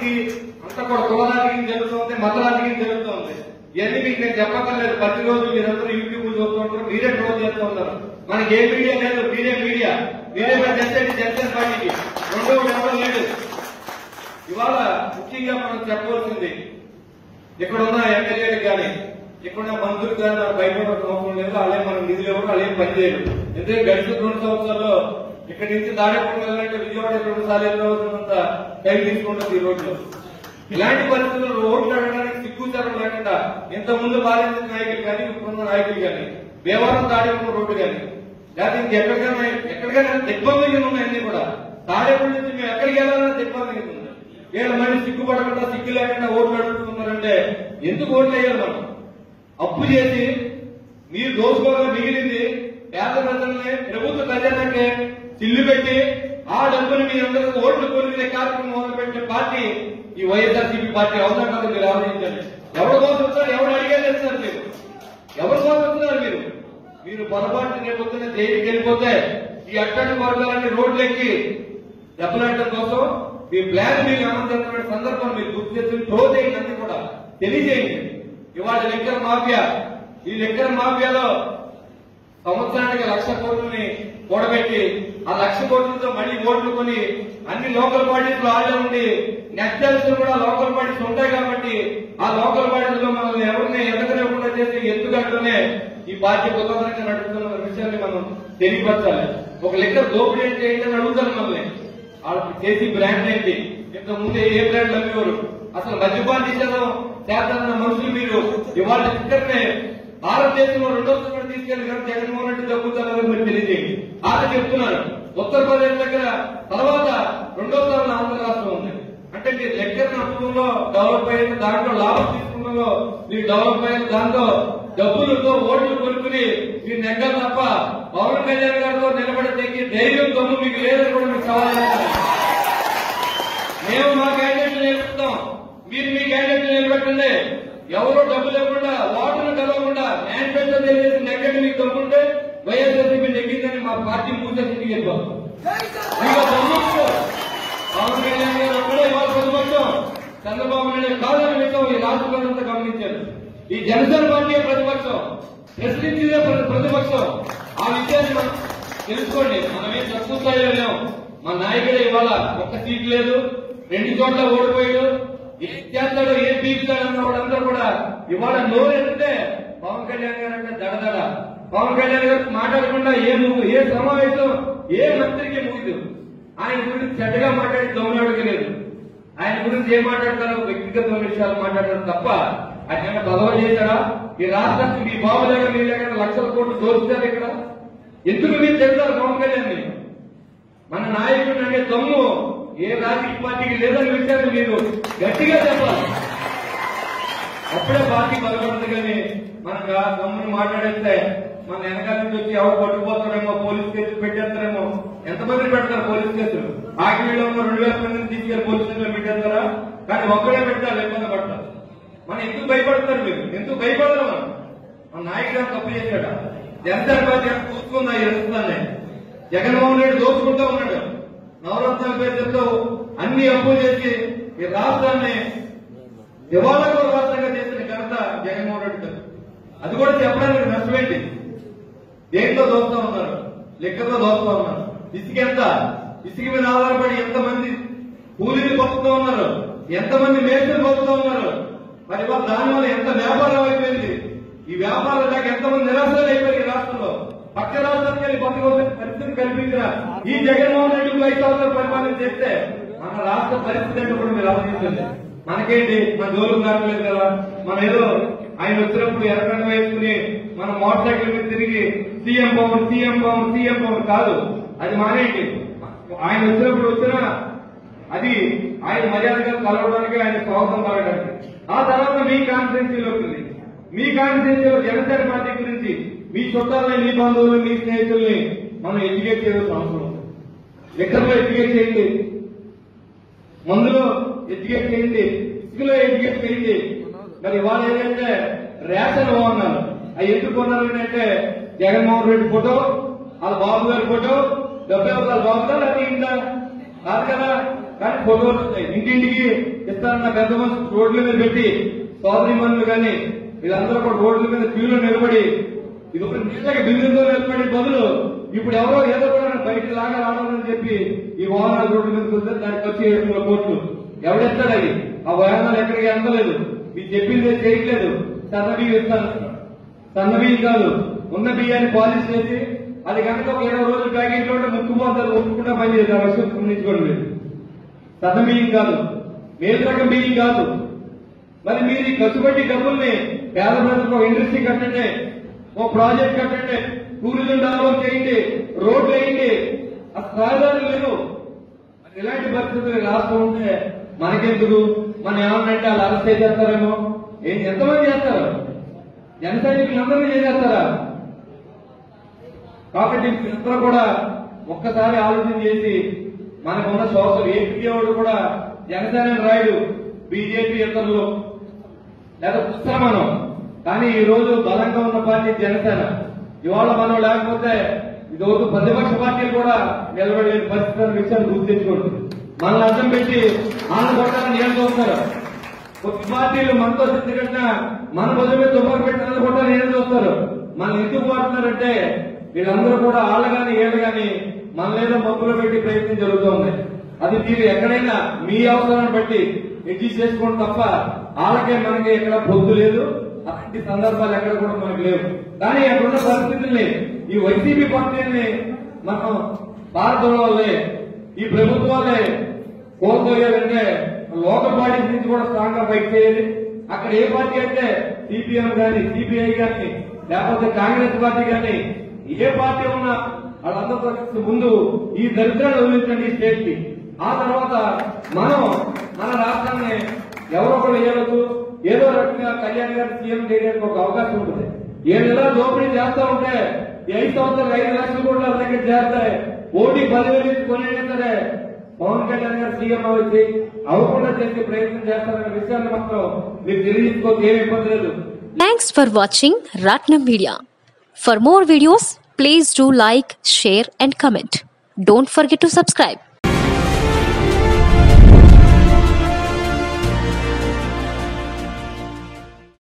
పార్టీకి అంతా కూడా కుల రాజకీయం జరుగుతుంది మత రాజకీయం జరుగుతుంది ఇవన్నీ మీకు నేను చెప్పక్కర్లేదు ప్రతిరోజు మీరందరూ యూట్యూబ్ చూస్తూ ఉంటారు మీరే ట్రోల్ చేస్తూ ఉంటారు మనకి ఏ మీడియా లేదు మీరే మీడియా మీరే మరి చేసేది జనసేన పార్టీకి రెండో ఎవరు లేదు ఇవాళ ముఖ్యంగా మనం చెప్పవలసింది ఇక్కడ ఉన్న ఎమ్మెల్యేలకు కానీ ఇక్కడ ఉన్న మంత్రులకు కానీ మనకు భయపడవలసిన అవసరం లేదు అలాగే మనం నిధులు ఇవ్వడం అలాగే పనిచేయరు ఎందుకంటే గడిచిన రెండు సంవత్సరాల్లో ఇక్కడి నుంచి దాడేపూర్ వెళ్ళాలంటే విజయవాడ రెండు సార్లు వెళ్ళవలసినంత టైం తీసుకుంటుంది ఈ రోడ్లు ఇలాంటి పరిస్థితుల్లో రోడ్లు అడగడానికి సిగ్గుచారం లేకుండా ఇంత ముందు బాధించిన నాయకులు కానీ ఇప్పుడున్న నాయకులు కానీ దేవారం దాడేపూర్ రోడ్డు కానీ లేకపోతే ఇంకెక్కడికైనా ఎక్కడికైనా దిగ్బంధంగా ఉన్నాయి అన్ని కూడా తాడేపూడి నుంచి మేము ఎక్కడికి వెళ్ళాలన్నా దిగ్బంధంగా ఉంది వీళ్ళ మళ్ళీ సిగ్గుపడకుండా సిగ్గు లేకుండా ఓట్లు అడుగుతున్నారంటే ఎందుకు ఓట్లు వేయాలి మనం అప్పు చేసి మీరు దోసుకోవడం మిగిలింది పేద ప్రజల్ని ప్రభుత్వ ఖజానాకే చిల్లు పెట్టి ఆ డబ్బుని మీ అందరూ ఓట్లు కొనుక్కునే కార్యక్రమం మొదలుపెట్టిన పార్టీ ఈ వైఎస్ఆర్సీపీ పార్టీ అవునా కాదు మీరు ఆలోచించండి ఎవరి కోసం వచ్చారు ఎవరు అడిగేది సార్ మీరు ఎవరి కోసం వస్తున్నారు మీరు మీరు పొరపాటు రేపు పొద్దున్న జైలుకి వెళ్ళిపోతే ఈ అట్టడి వర్గాలన్నీ రోడ్లెక్కి దెబ్బలాడటం కోసం మీ ప్లాన్ మీకు అమలు చేస్తున్న సందర్భం మీరు గుర్తు చేసి ట్రో చేయండి అన్ని కూడా తెలియజేయండి ఇవాళ లెక్కల మాఫియా ఈ లెక్కల మాఫియాలో సంవత్సరానికి లక్ష కోట్లని కూడబెట్టి ఆ లక్ష కోట్లతో మళ్ళీ ఓట్లు కొని అన్ని లోకల్ పార్టీస్ లో ఆడే ఉండి నెక్స్ట్ కూడా లోకల్ పార్టీస్ ఉంటాయి కాబట్టి ఆ లోకల్ పార్టీస్ లో మనల్ని ఎవరిని ఎదగలేకుండా చేసి ఎత్తుగట్టునే ఈ పార్టీ కుతంత్రంగా నడుపుతున్న విషయాన్ని మనం తెలియపరచాలి ఒక లెక్క దోపిడీ అంటే ఏంటని అడుగుతారు మనల్ని వాళ్ళకి చేసి బ్రాండ్ ఏంటి ఇంత ముందే ఏ బ్రాండ్ అమ్మేవారు అసలు మద్యపాన నిషేధం చేస్తారన్న మనుషులు మీరు ఇవాళ ఇక్కడనే భారతదేశంలో రెండో స్థానం తీసుకెళ్లి కానీ జగన్మోహన్ రెడ్డి తగ్గుతారని మీరు తెలియజేయండి ఆట చెప్తున్నారు ఉత్తరప్రదేశ్ దగ్గర తర్వాత రెండో స్థానంలో ఆంధ్ర రాష్ట్రం ఉంది అంటే మీరు లెక్కన నష్టంలో డెవలప్ అయిన దాంట్లో లాభం తీసుకున్నలో మీరు డెవలప్ అయిన దాంతో డబ్బులతో ఓట్లు కొనుక్కుని మీరు నెగ్గాలి తప్ప పవన్ కళ్యాణ్ గారితో నిలబడి తెగి ధైర్యం దమ్ము మీకు లేదని కూడా మీకు సవాల్ చేస్తున్నాను. మేము మా క్యాండిడేట్లు నిలబెడతాం మీరు మీ క్యాండిడేట్లు నిలబెట్టండి ఎవరో డబ్బు లేకుండా ఓటును కలవకుండా మేనిఫెస్టో తెలియజేసి నెగ్గండి మీకు దమ్ముంటే వైఎస్ఆర్సీపీ నెగ్గిందని మా పార్టీ మూసేసి ఇంటికి వెళ్ళిపోతాం ఇంకా దమ్ముంటే పవన్ కళ్యాణ్ గారు ఒక్కడే ఇవాళ ప్రతిపక్షం చంద్రబాబు నాయుడు కాదని విషయం ఈ రాష్ట్ర ప్రజలంతా గమనించారు ఈ జనసేన పార్టీ ప్రతిపక్షం ప్రశ్నించేదే ప్ర- ప్రతిపక్షం ఆ విషయాన్ని మనం తెలుసుకోండి మనం ఏం తక్కువ స్థాయిలో లేం మా నాయకుడే ఇవాళ ఒక్క సీట్ లేదు రెండు చోట్ల ఓడిపోయాడు ఏం చేస్తాడో ఏం పీకుతాడు అన్న వాళ్ళందరూ కూడా ఇవాళ నోరు ఎత్తితే పవన్ కళ్యాణ్ గారు అంటే దడదడ పవన్ కళ్యాణ్ గారు మాట్లాడకుండా ఏ ముగ్గు ఏ సమావేశం ఏ మంత్రికి ముగిదు ఆయన గురించి చెడ్డగా మాట్లాడి దొంగలాడికి లేదు ఆయన గురించి ఏం మాట్లాడతారో వ్యక్తిగత విషయాలు మాట్లాడతారు తప్ప ఆయన ఏమైనా పదవి చేశారా ఈ రాష్ట్రానికి మీ బాబు దగ్గర మీ దగ్గర లక్షల కోట్లు దోచుతారు ఇక్కడ ఎందుకు మీరు చెప్తారు పవన్ కళ్యాణ్ మన నాయకుడు అనే దమ్ము ఏ రాజకీయ పార్టీకి లేదని విషయాన్ని మీరు గట్టిగా చెప్పాలి అప్పుడే పార్టీ బలపడుతుంది కానీ మనకు ఆ దమ్ముని మాట్లాడేస్తే మన వెనకాల నుంచి వచ్చి ఎవరు పట్టుకుపోతారేమో పోలీస్ కేసులు పెట్టేస్తారేమో ఎంతమంది పెడతారు పోలీస్ కేసులు ఆకివీలో ఉన్న రెండు వేల మందిని తీసుకెళ్లి పోలీస్ స్టేషన్లో పెట్టేస్తారా కానీ ఒక్కడే పెడతారు ఇబ్బంది పడతారు మనం ఎందుకు భయపడతారు మీరు ఎందుకు భయపడరు మనం మన నాయకుడు తప్పు చేశాడ జనసేన పార్టీ చూసుకుందా ఈ రాష్ట్రాన్ని జగన్మోహన్ రెడ్డి దోచుకుంటూ ఉన్నాడు నవరత్నాల పేరు చెప్తూ అన్ని అప్పులు చేసి ఈ రాష్ట్రాన్ని దివాళా రాష్ట్రంగా చేసిన ఘనత జగన్మోహన్ రెడ్డి గారు. అది కూడా చెప్పడానికి నష్టమేంటి దేంతో దోస్తా ఉన్నారు లెక్కతో దోస్తా ఉన్నారు ఇసుక ఎంత ఇసుక మీద ఆధారపడి ఎంతమంది కూలీలు పొక్కుతూ ఉన్నారు ఎంతమంది మేస్త్రులు పొక్కుతూ ఉన్నారు మరి ఇవాళ దానివల్ల ఎంత వ్యాపారం అయిపోయింది ఈ వ్యాపారం లేక ఎంతమంది నిరాశలు అయిపోయారు ఈ రాష్ట్రంలో పక్క రాష్ట్రానికి వెళ్ళి బతకవలసిన పరిస్థితి కల్పించిన ఈ జగన్మోహన్ రెడ్డి ఐదు సంవత్సరాలు పరిపాలన చేస్తే మన రాష్ట్ర పరిస్థితి ఏంటో కూడా మీరు ఆలోచించండి మనకేంటి మన జోలు కావట్లేదు కదా మనం ఏదో ఆయన వచ్చినప్పుడు ఎర్రగంట వేసుకుని మన మోటార్ సైకిల్ మీద తిరిగి CM Pawan CM Pawan CM Pawan కాదు అది మానేయండి ఆయన వచ్చినప్పుడు వచ్చిన అది ఆయన మర్యాదగా కలవడానికి ఆయన స్వాగతం కలగడానికి ఆ తర్వాత మీ కాన్స్టిట్యూన్సీలో ఉంటుంది మీ కాన్స్టిట్యూన్సీలో జనసేన పార్టీ గురించి మీ చుట్టాలని మీ బంధువులని మీ స్నేహితుల్ని మనం ఎడ్యుకేట్ చేయాల్సిన అవసరం ఉంది లెక్కల్లో ఎడ్యుకేట్ చేయండి మందులో ఎడ్యుకేట్ చేయండి ఇసుకలో ఎడ్యుకేట్ చేయండి మరి ఇవాళ ఏంటంటే రేషన్ బాగున్నారు అవి ఎందుకు కొన్నారు అంటే జగన్మోహన్ రెడ్డి ఫోటో వాళ్ళ బాబు గారి ఫోటో డెబ్బై ఒకసారి బాబు గారు అది ఇందా కాదు కదా కానీ ఫోటోలు వస్తాయి ఇంటింటికి ఇస్తారన్న పెద్ద మనుషులు రోడ్ల మీద పెట్టి సోదరి మనులు కానీ వీళ్ళందరూ కూడా రోడ్ల మీద క్యూలో నిలబడి ఇది ఒక నీళ్ళకి బిల్లుతో నిలబడి బదులు ఇప్పుడు ఎవరో ఏదో కూడా బయట లాగా రావాలని చెప్పి ఈ వాహనాలు రోడ్డు మీదకి వస్తే దానికి వచ్చి ఏడు వందల కోట్లు ఎవడెత్తాడు అది ఆ వాహనాలు ఎక్కడికి అందలేదు మీరు చెప్పింది చేయట్లేదు సన్న బియ్యం ఇస్తాను సన్న బియ్యం కాదు ఉన్న బియ్యాన్ని పాలిష్ చేసి అది కనుక ఒక ఇరవై రోజులు ప్యాకెట్లో ఉంటే ముక్కుపోతారు ఒప్పుకుంటా పని చేసి ఆ విషయం గమనించుకోండి మీరు సన్న బియ్యం కాదు మేలు రకం బియ్యం కాదు మరి మీరు ఈ ఖర్చుపెట్టి డబ్బుల్ని పేద ప్రజలకు ఒక ఇండస్ట్రీ కట్టండి ఓ ప్రాజెక్ట్ కట్టండి టూరిజం డెవలప్ చేయండి రోడ్లు వేయండి ఆ సహదారులు లేవు మరి ఇలాంటి పరిస్థితులు ఈ రాష్ట్రం ఉంటే మనకెందుకు మనం ఏమన్నంటే వాళ్ళు అరెస్ట్ చేసేస్తారేమో ఏం ఎంతమంది చేస్తారు జన సైనికులందరినీ చేసేస్తారా కాబట్టి మీరందరూ కూడా ఒక్కసారి ఆలోచన చేసి మనకున్న సోషల్ ఏపీ వాడు కూడా జనసేన రాయుడు బీజేపీ ఇతరులు లేదా పుస్తకం మనం కానీ ఈ రోజు బలంగా ఉన్న పార్టీ జనసేన ఇవాళ మనం లేకపోతే ఇది వరకు ప్రతిపక్ష పార్టీలు కూడా నిలబడలేని పరిస్థితి అనే విషయాన్ని గుర్తించుకోండి మనల్ని అర్థం పెట్టి ఆనంద కొట్టాలని ఏం చూస్తారు కొత్త పార్టీలు మనతో తిరిగిన మన భుజం మీద తుపాకు పెట్టినందుకు కూడా ఏం చూస్తారు మనం ఎందుకు వాడుతున్నారంటే వీళ్ళందరూ కూడా ఆళ్ళు గాని ఏళ్ళు గాని మనలేదో మబ్బులు పెట్టి ప్రయత్నం జరుగుతోంది అది మీరు ఎక్కడైనా మీ అవసరాన్ని బట్టి అడ్జస్ట్ చేసుకోండి తప్ప వాళ్ళకే మనకి ఎక్కడ పొద్దు లేదు అలాంటి సందర్భాలు ఎక్కడ కూడా మనకు లేవు కానీ అక్కడున్న పరిస్థితుల్ని ఈ వైసీపీ పార్టీని మనం భారతం వల్లే ఈ ప్రభుత్వాలే కోల్పోయాలంటే లోకల్ పార్టీస్ నుంచి కూడా స్ట్రాంగ్ గా ఫైట్ చేయాలి అక్కడ ఏ పార్టీ అంటే సిపిఎం గాని సిపిఐ గాని లేకపోతే కాంగ్రెస్ పార్టీ గాని ఏ పార్టీ ఉన్నా వాళ్ళందరితో కలిసి ముందు ఈ దరిద్రాన్ని వదిలించండి ఈ స్టేట్ కి ఆ తర్వాత మనం మన రాష్ట్రాన్ని ఎవరో ఒకరు ఏడొచ్చు ఏదో రకంగా కళ్యాణ్ గారి సీఎం చేయడానికి ఒక అవకాశం ఉంటుంది ఏడు నెలలు దోపిడీ చేస్తా ఉంటే ఈ ఐదు సంవత్సరాలు ఐదు లక్షల కోట్ల వాళ్ళ దగ్గర చేస్తాయి ఓటీ పదివేలు ఇచ్చి కొనైనా సరే పవన్ కళ్యాణ్ గారు సీఎం అవ్వచ్చు అవ్వకుండా చేసే ప్రయత్నం చేస్తారనే విషయాన్ని మాత్రం మీరు తెలియజేసుకోవచ్చు ఏమి ఇబ్బంది లేదు Thanks for watching Ratnam Media. For more videos, please do like, share, and comment. Don't forget to subscribe.